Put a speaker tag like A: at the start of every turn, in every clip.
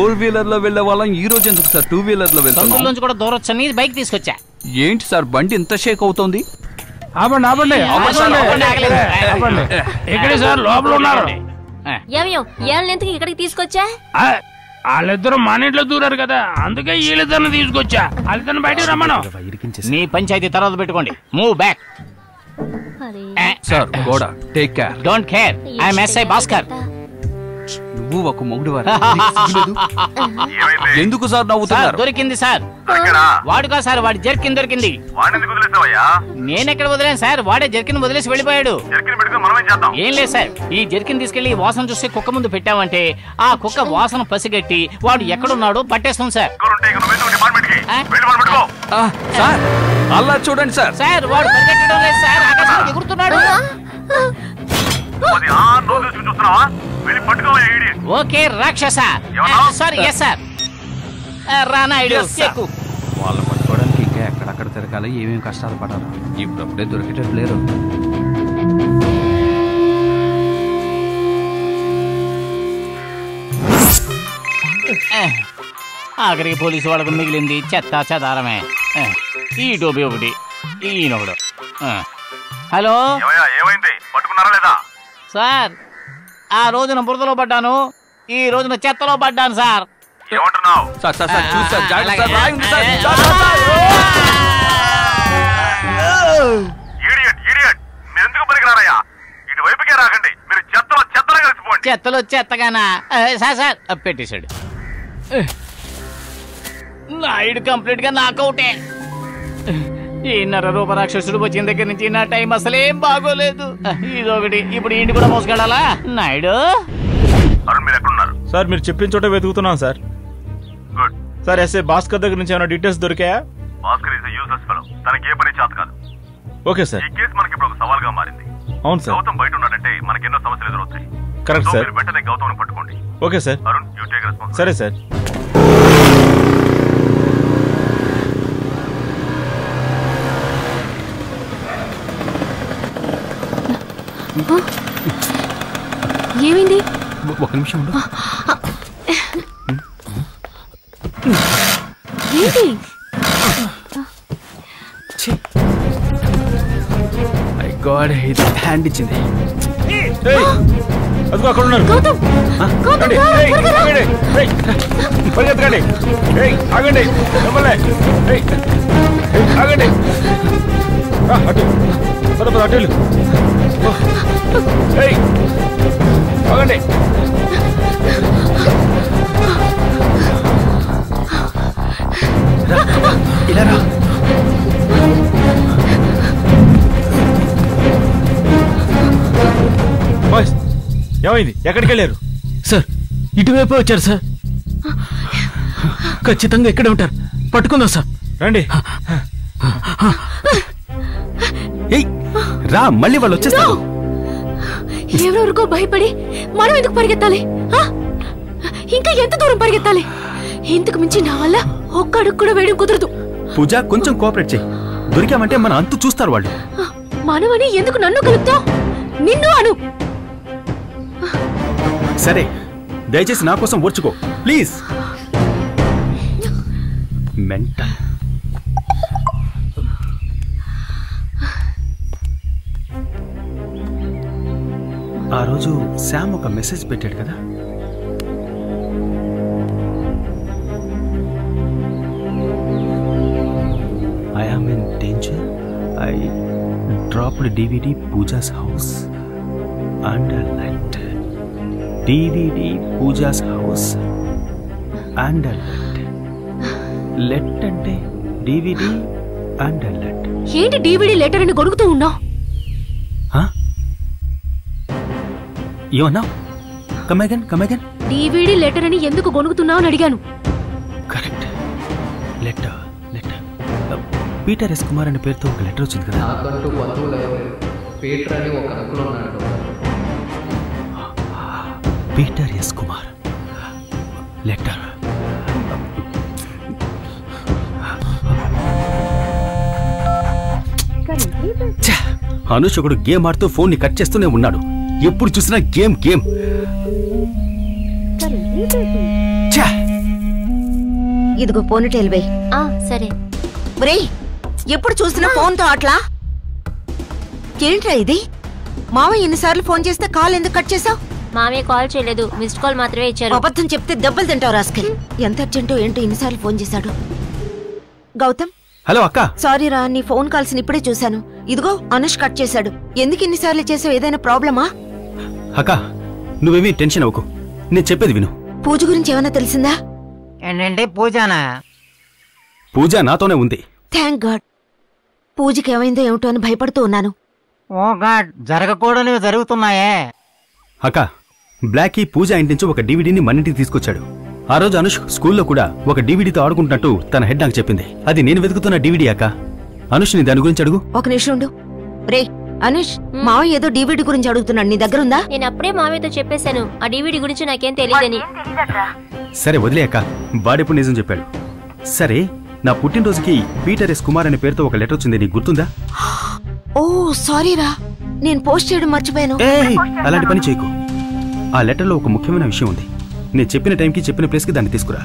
A: Four wheeler లో వెళ్ళే వాళ్ళం ఈ రోజు ఎందుకు సార్ టూ వీలర్ లో వెళ్తున్నాం
B: సందులోంచి కూడా దూరొచ్చని బైక్ తీసుకొచ్చా
A: ఏంటి సార్ బండి ఇంత షేక్ అవుతోంది
C: ఆపండి ఆపండి ఆపండి
B: ఆగలేదు.
C: ఆపండి ఇక్కడే సార్ లోపల ఉన్నారు
D: ఏమయ్యో ఏళ్ళ ఎందుకు ఇక్కడికి తీసుకొచ్చా
C: ఆ, వాళ్ళిద్దరు మన ఇంట్లో దూరారు కదా అందుకే వీళ్ళిద్దరిని తీసుకొచ్చా వాళ్ళిద్దరిని బయటకు రమ్మను
B: మీ పంచాయతీ తర్వాత పెట్టుకోండి మూవ్ బ్యాక్
A: సార్ గోడ take care
B: don't care I'm SI Bhaskar
A: నువ్వు ఒక మొగుడు ఎందుకు సార్
B: సార్
A: నవ్వుతున్నారు
B: దొరికింది సార్ వాడు కాదు సార్ వాడి జర్కిన్ దొరికింది నేను ఎక్కడ వదిలేను సార్ వాడే జర్కిన్ వదిలేసి వెళ్ళిపోయాడు ఏం లేదు సార్ ఈ జర్కిన్ తీసుకెళ్లి ఈ వాసన చూసి కుక్క ముందు పెట్టామంటే ఆ కుక్క వాసన పసిగట్టి వాడు ఎక్కడున్నాడో పట్టేస్తాం సార్
A: ఆ, సార్ అలా చూడండి సార్
B: సార్ వాడు పరిగెట్టడం లేదు సార్ ఆకాశానికి ఎగురుతున్నాడు ఓకే రాక్షస sorry yes sir Rana Naidu
A: Yes, sir.
B: ఎక్కు
A: వాళ్ళ పట్టుకోవడానికి ఇంకా ఎక్కడక్కడ తిరగాలి ఏమేమి కష్టాలు పడాలి ఇప్పుడప్పుడే దొరికేటట్టు లేరు
B: ఆఖరికి పోలీసు వాళ్ళకు మిగిలింది చెత్త చెదారమే ఆ, ఈ టోపీ ఒకటి ఈయనొకడు ఆ. హలో
E: ఏమైంది పట్టుకున్నారా లేదా
B: సార్ ఆ రోజున బురదలో పడ్డాను ఈ రోజున చెత్తలో పడ్డాను సార్
E: ఏమంటున్నావు
A: సార్ సార్ సార్ చూసి సార్ జాగ్రత్త సార్
B: అలాగే.
A: రాయండి సార్
B: ఏ,
A: sir, sir, sir.
E: Idiot idiot మీరు ఎందుకు పనికిరారయ్యా ఇటువైపుకే రాకండి మీరు చెత్తలో చెత్తలో కలిసిపోండి
B: చెత్తలో చెత్తగానా ఆ, సార్ సార్ ఆ, పెట్టేశాడు ఆ. నాయుడు కంప్లీట్ గా నాకౌటే ఈ నర రూప రాక్షసుడు వచ్చిన దగ్గర నుంచి నా టైం అసలేం బాగోలేదు ఆ, ఇదొకటి ఇప్పుడు ఇంటి కూడా మోసుకెళ్ళాలా నాయుడు
E: అరుణ్ మీరు ఎక్కడున్నారు
F: సార్ మీరు చెప్పిన చోట వెతుకుతున్నాం sir
E: good
F: sir SI Bhaskar దగ్గర నుంచి ఏమైనా డీటెయిల్స్ దొరికాయా
E: భాస్కర్ ఇస్ యూజ్లెస్ ఫెలో తనకి ఏ పని చేత కాదు
F: ఓకే సార్
E: ఈ కేసు మనకి ఇప్పుడు ఒక సవాల్గా మారింది
F: అవును సార్
E: గౌతమ్ బయట ఉన్నాడంటే మనకి ఎన్నో సమస్యలు ఎదురవుతాయి
F: కరెక్ట్
E: సో
F: సార్
E: మీరు వెంటనే గౌతమ్ పట్టుకోండి
F: okay sir
E: Arun you take response
F: సరే సార్
D: ఏమైంది
A: ఒక నిమిషం ఉండు
D: ఏంటి
A: మై గాడ్ ఇది హ్యాండ్ ఇచ్చింది
F: అదిగో అక్కడ ఉన్నారు
D: గౌతమ్ గౌతమ్
F: రండి.
D: రా,
F: ఏయ్,
D: త్వరగా రా.
F: ఆగండి. ఏయ్, పరిగెత్తకండి ఏయ్, ఆగండి మిమ్మల్ని. ఏయ్, ఏయ్, ఆగండి రా, అటు పద పద అటు వెళ్ళు. ఓ. ఏయ్, ఆగండి
A: ఇలా రా
F: బాయ్స్ ఏమైంది ఎక్కడికి వెళ్ళారు
C: సార్ ఇటువైపు వచ్చారు సార్ ఖచ్చితంగా ఇక్కడే ఉంటారు పట్టుకుందాం సార్
F: రండి
A: ఏయ్ రా మళ్ళీ వాళ్ళు వచ్చేస్తారు
D: ఎవరెవరికో భయపడి మనం ఎందుకు పరిగెత్తాలి ఆ? ఇంకా ఎంత దూరం పరిగెత్తాలి ఇంతకు మించి నా వల్ల ఒక్క అడుగు కూడా వేయడం కుదరదు
G: పూజ కొంచెం కోఆపరేట్ చేయి దొరికామంటే మన అంతు చూస్తారు వాళ్ళు
D: మనమని ఎందుకు నన్ను కలుపుతావు నిన్ను అను
G: సరే దయచేసి నా కోసం ఓర్చుకో ప్లీజ్ మెంటల్ ఆ రోజు శామ్ ఒక మెసేజ్ పెట్టాడు కదా I am in danger I dropped DVD Pooja's house and let DVD Pooja's house and let let అంటే డివిడి అండ్ లెట్
D: ఏంటి డీవీడీ లెటర్ అని గొడుగుతూ ఉన్నావు
G: ఏమన్నా కమగన్ కమగన్
D: డీవీడీ లెటర్ అని ఎందుకు గొనుగుతున్నావు అని అడిగాను
G: correct letter letter Peter S Kumar అనే పేరుతో ఒక లెటర్ వచ్చింది కదా
H: నాకంటూ బంధువులు ఎవరు పీటర్ అని ఒక అంకుల్ ఉన్నాడు
G: Peter S Kumar letter Anush ఒకడు గేమ్ ఆడుతూ ఫోన్ ని కట్ చేస్తూనే ఉన్నాడు ఎప్పుడు చూసినా గేమ్ గేమ్ ఛ!
I: ఇదిగో పోనీటేల్ వేయ్
J: ఆ సరే
I: ఒరేయ్ ఎప్పుడు చూసినా ఫోన్తో అట్లా ఏంట్రా ఇది మావయ్య ఎన్నిసార్లు ఫోన్ చేస్తే కాల్ ఎందుకు కట్ చేసావు
J: మామయ్య కాల్ చేయలేదు మిస్డ్ కాల్ మాత్రమే ఇచ్చారు
I: అబద్ధం చెప్తే దెబ్బలు తింటావు రాస్కెల్ ఎంత అర్జెంటో ఏంటో ఎన్నిసార్లు ఫోన్ చేశాడు గౌతమ్
G: హలో అక్క
I: సారీ రా నీ ఫోన్ కాల్స్ ఇప్పుడే చూశాను ఇదిగో అనుష్ కట్ చేశాడు ఎందుకు ఇన్నిసార్లు చేసావు ఏదైనా ప్రాబ్లమా
G: అక్క నువ్వేమీ టెన్షన్ అవ్వకు నేను చెప్పేది విను
I: పూజ గురించి ఏమైనా తెలిసిందా
K: ఏంటంటే పూజానా
G: పూజ నాతోనే ఉంది
I: థ్యాంక్ గాడ్ పూజకి ఏమైందో ఏమిటో అని భయపడుతూ ఉన్నాను
K: ఓ గాడ్ జరగకూడనివి జరుగుతున్నాయే
G: అక్క బ్లాకీ పూజ ఇంటి నుంచి ఒక డీవీడీని మన్నింటికి తీసుకొచ్చాడు ఆ రోజు అనుష్ స్కూల్లో కూడా ఒక డీవీడీతో ఆడుకుంటున్నట్టు తన హెడ్ నాకు చెప్పింది అది నేను వెతుకుతున్న డీవీడీ అక్క అనుష్ని దాని గురించి అడుగు
I: ఒక నిమిషం ఉండు రే అనుష్ మావయ్య ఏదో డీవీడీ గురించి అడుగుతున్నాడు నీ దగ్గర ఉందా
J: నేను అప్పుడే మామయ్యతో చెప్పేశాను ఆ డివిడి గురించి నాకేం తెలియదని
G: సరే వదిలే అక్క వాడెప్పుడు నిజం చెప్పాడు సరే నా పుట్టినరోజుకి పీటర్ ఎస్ కుమార్ అనే పేరుతో ఒక లెటర్ వచ్చింది నీకు గుర్తుందా
I: ఓ సారీ రా నేను పోస్ట్ చేయడం మర్చిపోయాను
G: ఏయ్, అలాంటి పని చేయకు ఆ లెటర్లో ఒక ముఖ్యమైన విషయం ఉంది నేను చెప్పిన టైంకి చెప్పిన ప్లేస్కి దాన్ని తీసుకురా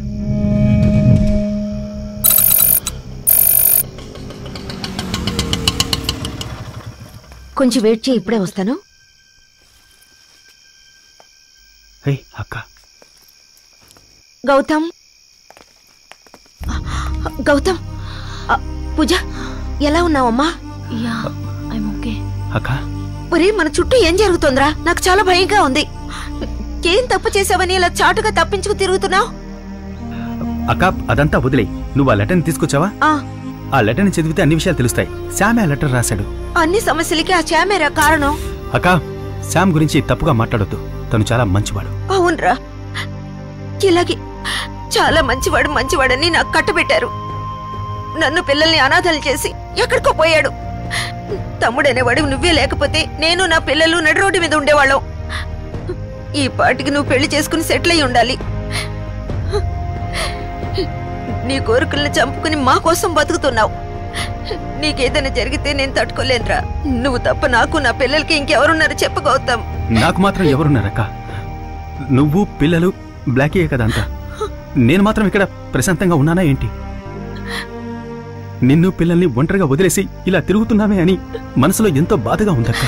I: కొంచెం వెయిట్ చేయి ఇప్పుడే వస్తాను
G: హే అక్క
I: గౌతమ్ గౌతమ్ ఆ, పూజ ఎలా ఉన్నావమ్మా
D: యా ఐమ్ ఓకే
G: అక్క
I: ఒరే మన చుట్టూ ఏం జరుగుతోందిరా నాకు చాలా భయంగా ఉంది ఏం తప్పు చేసావని ఇలా చాటుగా తప్పించుకు తిరుగుతున్నావు
G: అక్క అదంతా వదిలే నువ్వు ఆ లెటర్ని తీసుకొచ్చావా
I: ఆ
G: ఆ లెటర్ని చదివితే అన్ని విషయాలు తెలుస్తాయి శామే ఆ లెటర్ రాశాడు
I: అన్ని సమస్యలకి ఆ చామేరా కారణం
G: అక్క శామ్ గురించి తప్పుగా మాట్లాడొద్దు తను చాలా మంచివాడు
I: అవునరా ఇలాగే చాలా మంచివాడు మంచివాడని నాకు కట్టబెట్టారు నన్ను పిల్లల్ని అనాథలు చేసి ఎక్కడికో పోయాడు తమ్ముడనేవాడు నువ్వే లేకపోతే నేను నా పిల్లలు నడి రోడ్డు మీద ఉండేవాళ్ళం ఈ పాటికి నువ్వు పెళ్లి చేసుకుని సెటిల్ అయి ఉండాలి నీ కోరికల్ని చంపుకుని మా కోసం బతుకుతున్నావు నీకేదైనా జరిగితే నేను తట్టుకోలేనురా నువ్వు తప్ప నాకు నా పిల్లలకి ఇంకెవరున్నారు చెప్పగవుతాం
G: నాకు మాత్రం ఎవరున్నారక్క నువ్వు పిల్లలు బ్లాకీయే కదా అంతా నేను మాత్రం ఇక్కడ ప్రశాంతంగా ఉన్నానా ఏంటి నిన్ను పిల్లల్ని ఒంటరిగా వదిలేసి ఇలా తిరుగుతున్నామే అని మనసులో ఎంతో బాధగా ఉందక్క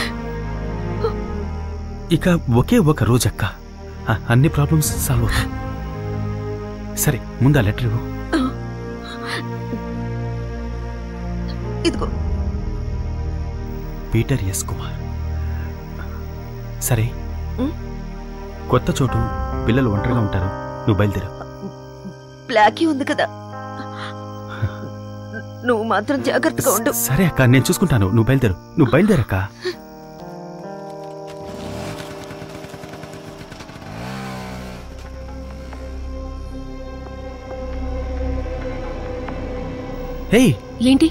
G: ఇక ఒకే ఒక రోజక్క ఆ, అన్ని ప్రాబ్లమ్స్ సాల్వ్ అవుతాయి సరే ముందా లెటర్ ఇవ్వు
I: ఇదిగో
G: పీటర్ ఎస్ కుమార్ సరే
I: ఉం?
G: కొత్త చోటు పిల్లలు ఒంటరిగా ఉంటారు నువ్వు బయలుదేరు
I: బ్లాకీ ఉంది కదా నువ్వు మాత్రం జాగ్రత్తగా ఉండు
G: సరే అక్క నేను చూసుకుంటాను నువ్వు బయలుదేరు నువ్వు బయలుదేరక్క హే
D: ఏంటి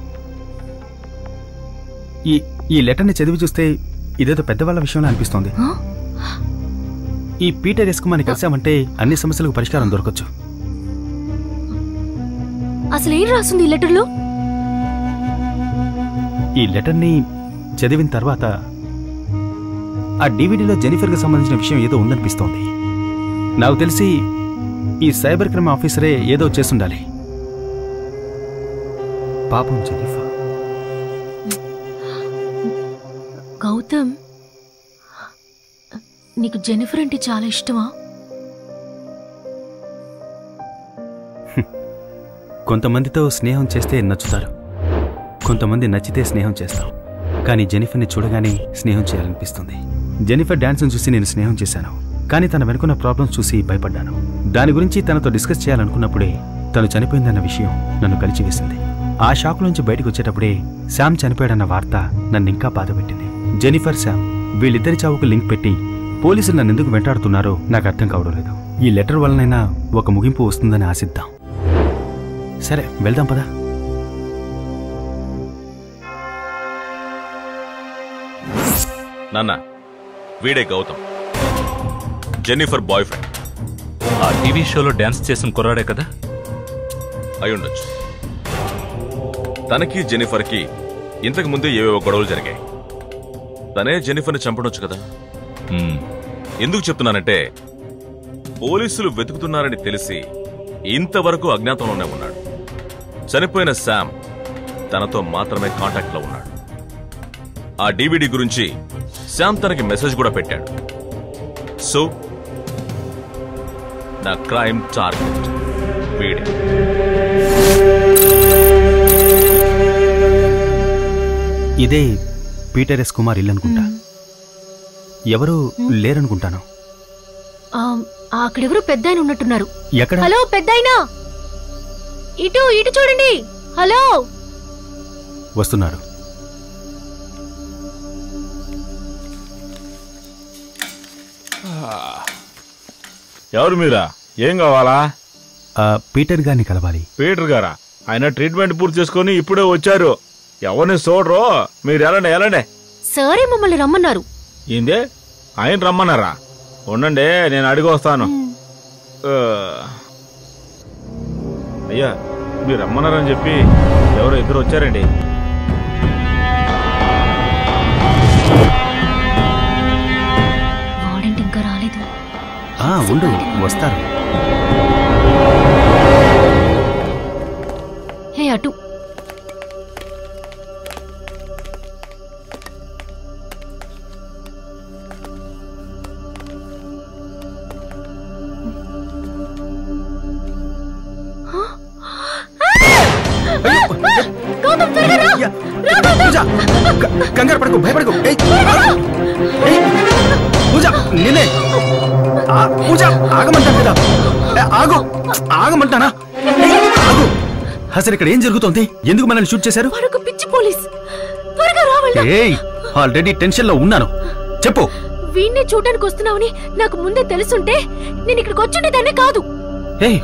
G: ఈ ఈ లెటర్ని చదివి చూస్తే ఇదేదో పెద్దవాళ్ళ విషయంలో అనిపిస్తోంది
D: ఆ?
G: ఈ పీటర్ ఎస్కుమాని కలిసామంటే అన్ని సమస్యలకు పరిష్కారం దొరకచ్చు
D: అసలు ఏం రాస్తుంది ఈ లెటర్లో
G: ఈ లెటర్ని చదివిన తర్వాత ఆ డీవీడీలో జెనిఫర్కి సంబంధించిన విషయం ఏదో ఉందనిపిస్తోంది నాకు తెలిసి ఈ సైబర్ క్రైమ్ ఆఫీసరే ఏదో చేస్తుండాలి పాపం జెనిఫర్
D: గౌతమ్ నీకు జెనిఫర్ అంటే చాలా ఇష్టమా
G: కొంతమందితో స్నేహం చేస్తే నచ్చుతారు కొంతమంది నచ్చితే స్నేహం చేస్తాం కానీ జెనిఫర్ని చూడగానే స్నేహం చేయాలనిపిస్తుంది జెనిఫర్ డాన్స్ను చూసి నేను స్నేహం చేశాను కానీ తన వెనుకున్న ప్రాబ్లమ్స్ చూసి భయపడ్డాను దాని గురించి తనతో డిస్కస్ చేయాలనుకున్నప్పుడే తను చనిపోయిందన్న విషయం నన్ను కలిచివేసింది ఆ షాక్ నుంచి బయటకు వచ్చేటప్పుడే శామ్ చనిపోయాడన్న వార్త నన్ను ఇంకా బాధపెట్టింది జెనిఫర్ శామ్ వీళ్ళిద్దరి చావుకు లింక్ పెట్టి పోలీసులు నన్ను ఎందుకు వెంటాడుతున్నారో నాకు అర్థం కావడం లేదు ఈ లెటర్ వలనైనా ఒక ముగింపు వస్తుందని ఆశిద్దాం సరే వెళ్దాం పదా
E: నాన్న వీడే గౌతమ్ జెన్నిఫర్ బాయ్ ఫ్రెండ్
L: ఆ టీవీ షోలో డాన్స్ చేసిన కుర్రాడే కదా
E: అయి ఉండొచ్చు తనకి జెనిఫర్కి ఇంతకు ముందే ఏవేవో గొడవలు జరిగాయి తనే జెనిఫర్ని చంపడొచ్చు కదా ఎందుకు చెప్తున్నానంటే పోలీసులు వెతుకుతున్నారని తెలిసి ఇంతవరకు అజ్ఞాతంలోనే ఉన్నాడు చనిపోయిన శామ్ తనతో మాత్రమే కాంటాక్ట్ లో ఉన్నాడు ఆ డివిడి గురించి శామ్ తనకి మెసేజ్ కూడా పెట్టాడు సో నా క్రైమ్ టార్గెట్ వీడే
G: ఇదే పీటర్ ఎస్ కుమార్ ఇల్లు అనుకుంటా ఎవరు లేరనుకుంటాను
D: ఆ, అక్కడెవరో పెద్ద ఆయన ఉన్నట్టున్నారు
G: ఎక్కడ
D: హలో పెద్ద ఇటు ఇటు చూడండి హలో
G: వస్తున్నారు
F: ఎవరు మీరా ఏం కావాలా
G: ఆ, పీటర్ గారిని కలవాలి
F: పీటర్ గారా ఆయన ట్రీట్మెంట్ పూర్తి చేసుకొని ఇప్పుడే వచ్చారు ఎవరిని చూడరు మీరు ఎలాండి ఎలాండి
D: సరే మమ్మల్ని రమ్మన్నారు
F: ఏందే ఆయన రమ్మన్నారా ఉండండి నేను అడిగి వస్తాను ఆ, అయ్యా మీరు రమ్మన్నారని చెప్పి ఎవరో ఇద్దరు వచ్చారండి
D: వాడంటే ఇంకా రాలేదు
G: ఆ, ఉండు వస్తారు
D: హే అటు గౌతమ్ త్వరగా రా! రా, గౌతమ్!
G: కంగారు పడకు భయపడకు ఏయ్, ఆగు. ఏయ్, పూజ నేనే ఆ, పూజ ఆగమంటాను కదా ఏ, ఆగు ఆగమంటానా ఏయ్, ఆగు అసలు ఇక్కడ ఏం జరుగుతోంది ఎందుకు మనల్ని షూట్ చేశారు
D: వాడొక పిచ్చి పోలీస్ త్వరగా రా వెళ్దాం.
G: ఏయ్ ఆల్రెడీ టెన్షన్ లో ఉన్నాను చెప్పు
D: వీణ్ణి చూడడానికి వస్తున్నావని నాకు ముందే తెలుసుంటే నేను ఇక్కడికి వచ్చుండేదాన్నే కాదు
G: ఏయ్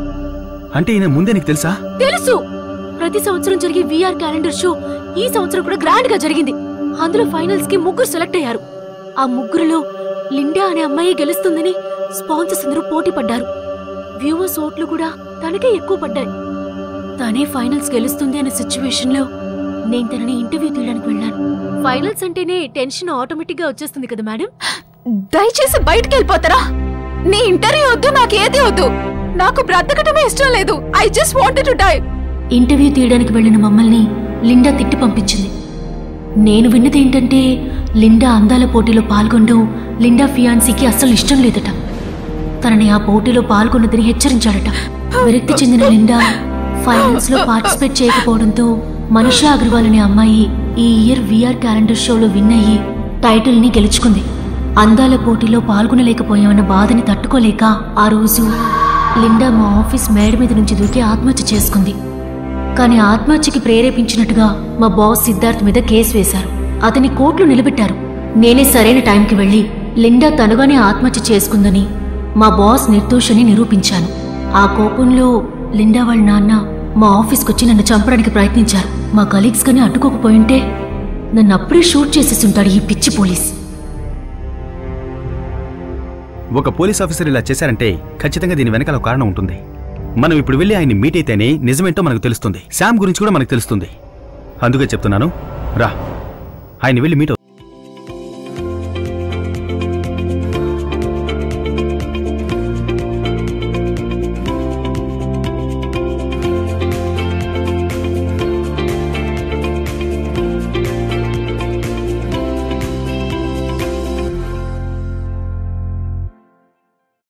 G: అంటే ఈయన ముందే నీకు తెలుసా
D: తెలుసు ప్రతి సంవత్సరం జరిగే విఆర్ క్యాలెండర్ షో ఈ సంవత్సరం కూడా గ్రాండ్ గా జరిగింది అందులో ఫైనల్స్ కి ముగ్గురు సెలెక్ట్ అయ్యారు ఆ ముగ్గురులో లిండా అనే అమ్మాయి గెలుస్తుందని స్పాన్సర్స్ అందరూ పోటీ పడ్డారు వ్యూవర్స్ ఓట్లు కూడా తనకే ఎక్కువ పడ్డాయి తనే ఫైనల్స్ గెలుస్తుంది అనే సిచ్యువేషన్ లో నేను తనని ఇంటర్వ్యూ తీయడానికి వెళ్ళాను ఫైనల్స్ అంటేనే టెన్షన్ ఆటోమేటిక్ గా వచ్చేస్తుంది కదా మేడం
M: దయచేసి బయటికి వెళ్ళిపోతారా నీ ఇంటర్వ్యూ వద్దు నాకు ఏది వద్దు నాకు బ్రతకటమే ఇష్టం లేదు I just wanted to die
D: interview తీయడానికి వెళ్ళిన మమ్మల్ని లిండా తిట్టి పంపించింది నేను విన్నది ఏంటంటే లిండా అందాల పోటీలో పాల్గొనడం లిండా ఫియాన్సీకి అస్సలు ఇష్టం లేదట తనని ఆ పోటీలో పాల్గొన్నదని హెచ్చరించాడట విరక్తి చెందిన లిండా ఫైనల్స్ లో పార్టిసిపేట్ చేయకపోవడంతో మనీషా అగర్వాల్ అనే అమ్మాయి ఈ ఇయర్ విఆర్ క్యాలెండర్ షోలో విన్ అయ్యి టైటిల్ ని గెలుచుకుంది అందాల పోటీలో పాల్గొనలేకపోయామన్న బాధని తట్టుకోలేక ఆ రోజు లిండా మా ఆఫీస్ మేడ మీద నుంచి దూకి ఆత్మహత్య చేసుకుంది కానీ ఆత్మహత్యకి ప్రేరేపించినట్టుగా మా బాస్ సిద్ధార్థ్ మీద కేసు వేశారు అతని కోర్టులో నిలబెట్టారు నేనే సరైన టైంకి వెళ్లి లిండా తనుగానే ఆత్మహత్య చేసుకుందని మా బాస్ నిర్దోషని నిరూపించాను ఆ కోపంలో లిండా వాళ్ళ నాన్న మా ఆఫీస్కి వచ్చి నన్ను చంపడానికి ప్రయత్నించారు మా కలీగ్స్ కానీ అడ్డుకోకపోయింటే నన్ను అప్పుడే షూట్ చేసేసి ఉంటాడు ఈ పిచ్చి పోలీస్
G: ఒక పోలీస్ ఆఫీసర్ ఇలా చేశారంటే ఖచ్చితంగా దీని వెనకాల ఒక కారణం ఉంటుంది మనం ఇప్పుడు వెళ్ళి ఆయన్ని మీట్ అయితేనే నిజమేంటో మనకు తెలుస్తుంది శామ్ గురించి కూడా మనకు తెలుస్తుంది అందుకే చెప్తున్నాను రా ఆయన వెళ్ళి మీట్